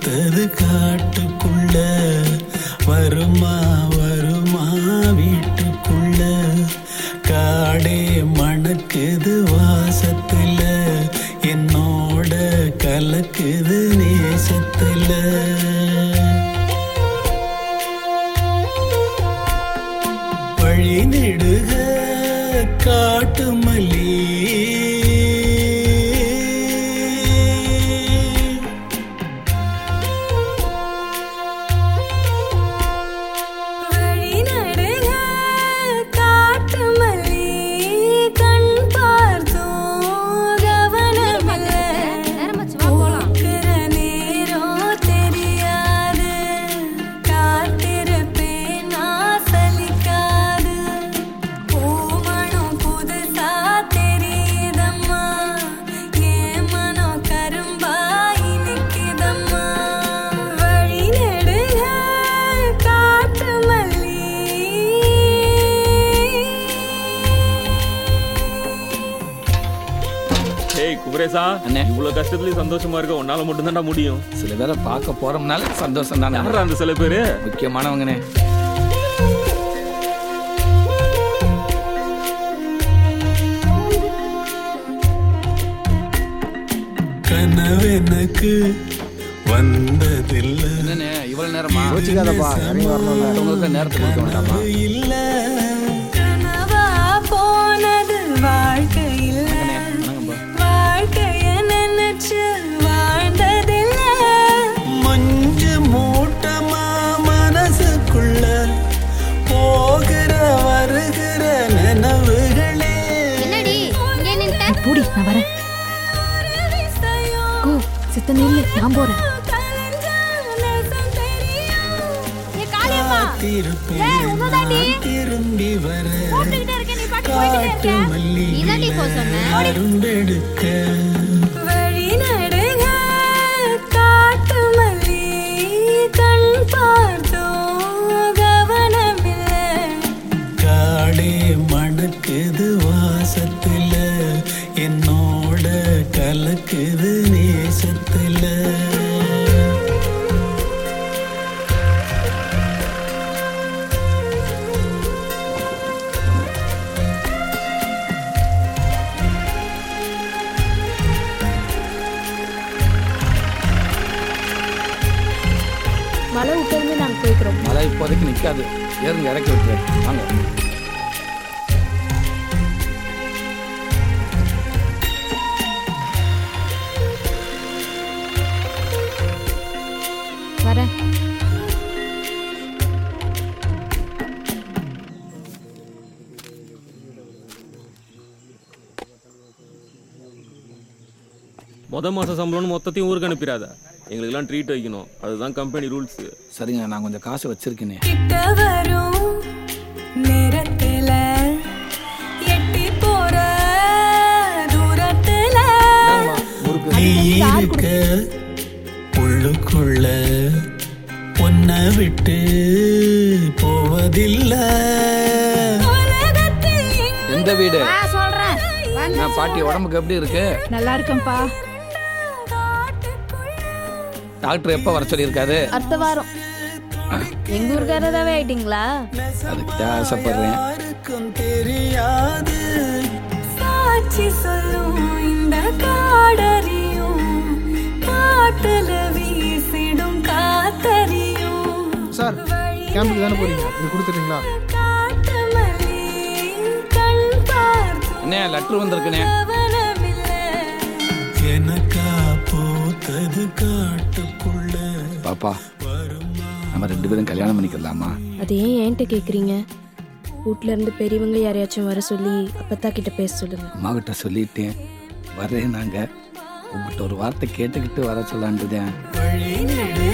பூத்தது காட்டுக்குள்ள வருமா வருமா வீட்டுக்குள்ள காடே மணக்குது வாசத்துல என்னோட கலக்குது நேசத்துல வழி நெடுக காட்டு மல்லி வழி நடுக காட்டு மல்லி கண் பார்த்தோம் கவனமில்ல போக்குற நேரம் தெரியாது காத்திருப்பேன் நான் சலிக்காது பூமணம் புதுசா தெரியுதம்மா என் மனம் கரும்பாய் நிக்குதம்மா வழி நெடுக காட்டு மல்லி ஏய் குமரேசா அண்ணே. இவ்வளவு கஷ்டத்துலயும் சந்தோஷமா இருக்க உன்னால மட்டும்தான்டா முடியும் சில பேரை பார்க்க போறோம்னால சந்தோஷம் தானே யாரா அந்த சில பேரு முக்கியமானவங்கண்ணே கனவெனக்கு வந்ததில்லை என்னண்ணே இவ்வளவு நேரமா யோசிக்காதப்பா இறங்கி வரணும்ல உங்களுக்கு நேரத்துக்கு கொடுக்க வேண்டாமா இல்ல கனவா போனது வாழ்க்கையில் வணக்கம்ப்பா வாழ்க்கைய நினைச்சு வாழ்ந்ததில்ல மஞ்சு மூட்டமா மனசுக்குள்ள போகிற வருகிற நினைவுகளே என்னடி இங்கே நின்ட்ட பூடி நான் வரேன் ஒரு விஷயம் கோ சித்த நில்லு நான் போறேன் கலைஞ்ச நேசம் தெரியும் ஏ காளியம்மா ஏய், உன்னதாண்டி. நான் திரும்பி வர கூப்பிட்டுக்கிட்டே இருக்கேன், நீ பாட்டுக்கு போயிட்டே காட்டு இருக்க. மல்லி நீதாண்டி போக சொன்ன. அரும்பெடுக்க வழி நடுக காட்டு மல்லி கண் பார்த்தோம் கவனமில்ல காடே மணக்குது வாசத்துல என்னோட கலக்குது நேசத்துல மழை விட்டு நாங்க போய்க்கிறோம் மழை இப்போதைக்கு நிக்காது ஏறுங்க இறக்கி விட்டுறேன் வாங்க வரேன் முத மாசம் சம்பளம்னு மொத்தத்தையும் ஊருக்கு அனுப்பிடாத எங்களுக்கெல்லாம் ட்ரீட் வைக்கணும் அதுதான் கம்பெனி ரூல்ஸ் சரிங்க நான் கொஞ்சம் காசு வச்சிருக்கேனே கிட்ட வரும் நேரத்துல எட்டி போற தூரத்துல நீ இருக்க உள்ளுக்குள்ள உன்னை விட்டு போவதில்லை உலகத்தில் எந்த வீடு ஆ சொல்றேன் நான் பாட்டி உடம்புக்கு எப்படி இருக்கு நல்லா இருக்கேன்ப்பா டாக்டர் எப்போ வர சொல்லியிருக்காரு அடுத்த வாரம் எங்க ஊருக்காரதாவே ஆயிட்டீங்களா அதுக்கு ஆசைப்படுறேன் யாருக்கும் தெரியாது சாட்சி சொல்லும் இந்த காடறியும் காட்டுல வீசிடும் காத்தறியும் சார் கேம்புக்கு தானே போறீங்க இது கொடுத்துட்டீங்களா காட்டு மல்லி கண் பார்த்தும் அண்ணே லெட்ரு வந்திருக்குண்ணே கவனமில்லை எனக்கா பூத்தது காட்டுக்குள்ள பாப்பா நம்ம ரெண்டு பேரும் கல்யாணம் பண்ணிக்கலாமா அது ஏன் என்கிட்ட கேக்குறீங்க வீட்ல இருந்து பெரியவங்க யாரையாச்சும் வர சொல்லி அப்பத்தா கிட்ட பேச சொல்லுங்க அம்மா கிட்ட சொல்லிட்டேன் வரேன் நாங்க உங்ககிட்ட ஒரு வார்த்தை கேட்டுக்கிட்டு வர சொல்லான்ட்டுதேன் வழி நெடு